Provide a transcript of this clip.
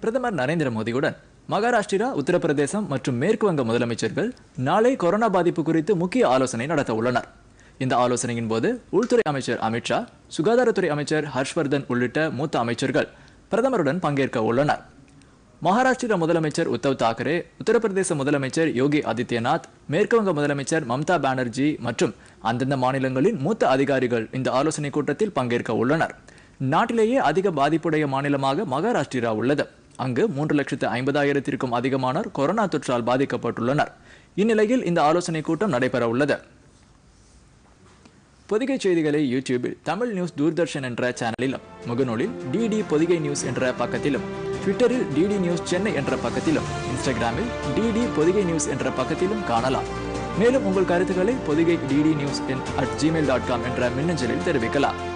பிரதமர் நரேந்திர மோடியுடன் மகாராஷ்டிரா உத்தரப்பிரதேசம் மற்றும் மேற்கு வங்க முதலமைச்சர்கள் நாளை கொரோனா பாதிப்பு குறித்து முக்கிய ஆலோசனை நடத்த உள்ளனர் இந்த ஆலோசனையின் போது உள்துறை அமைச்சர் அமித்ஷா சுகாதாரத்துறை அமைச்சர் ஹர்ஷ்வர்தன் உள்ளிட்ட மூத்த அமைச்சர்கள் பிரதமருடன் பங்கேற்க உள்ளனர் மகாராஷ்டிரா முதலமைச்சர் உத்தவ் தாக்கரே உத்தரப்பிரதேச முதலமைச்சர் யோகி ஆதித்யநாத் மேற்குவங்க முதலமைச்சர் மம்தா பானர்ஜி மற்றும் அந்தந்த மாநிலங்களின் மூத்த அதிகாரிகள் இந்த ஆலோசனை கூட்டத்தில் பங்கேற்க உள்ளனர் நாட்டிலேயே அதிக பாதிப்புடைய மாநிலமாக மகாராஷ்டிரா உள்ளது அங்கு மூன்று லட்சத்து ஐம்பதாயிரத்திற்கும் அதிகமானோர் கொரோனா தொற்றால் பாதிக்கப்பட்டுள்ளனர் இந்நிலையில் இந்த ஆலோசனை கூட்டம் நடைபெற உள்ளது பொதிகை செய்திகளை யூடியூபில் தமிழ் நியூஸ் தூர்தர்ஷன் என்ற சேனலிலும் முகநூலில் டிடி பொதிகை நியூஸ் என்ற பக்கத்திலும் ட்விட்டரில் டிடி நியூஸ் சென்னை என்ற பக்கத்திலும் இன்ஸ்டாகிராமில் டிடி பொதிகை நியூஸ் என்ற பக்கத்திலும் காணலாம் மேலும் உங்கள் கருத்துக்களை Podhigai DD news at Gmail dot com என்ற மின்னஞ்சலில் தெரிவிக்கலாம்